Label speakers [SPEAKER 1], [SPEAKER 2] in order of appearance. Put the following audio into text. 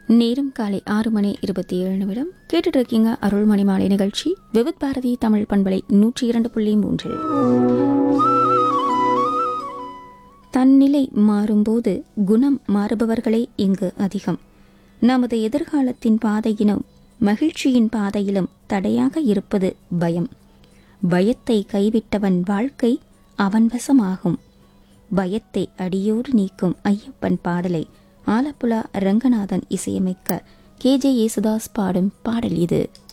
[SPEAKER 1] நேரம் காலை ஆறு மணி இருபத்தி ஏழு நிமிடம் கேட்டுட்டு இருக்கீங்க அருள்மணி மாலை நிகழ்ச்சி விவித் பாரதி தமிழ் பண்பலை நூற்றி இரண்டு புள்ளி மூன்றில் தன்னிலை மாறும்போது குணம் மாறுபவர்களே இங்கு அதிகம் நமது எதிர்காலத்தின் பாதையிலும் மகிழ்ச்சியின் பாதையிலும் தடையாக இருப்பது பயம் பயத்தை கைவிட்டவன் வாழ்க்கை அவன் வசமாகும் பயத்தை அடியோடு நீக்கும் ஐயப்பன் பாடலை ஆலப்புழா ரங்கநாதன் இசையமைக்க கே ஜே யேசுதாஸ் பாடும் பாடல் இது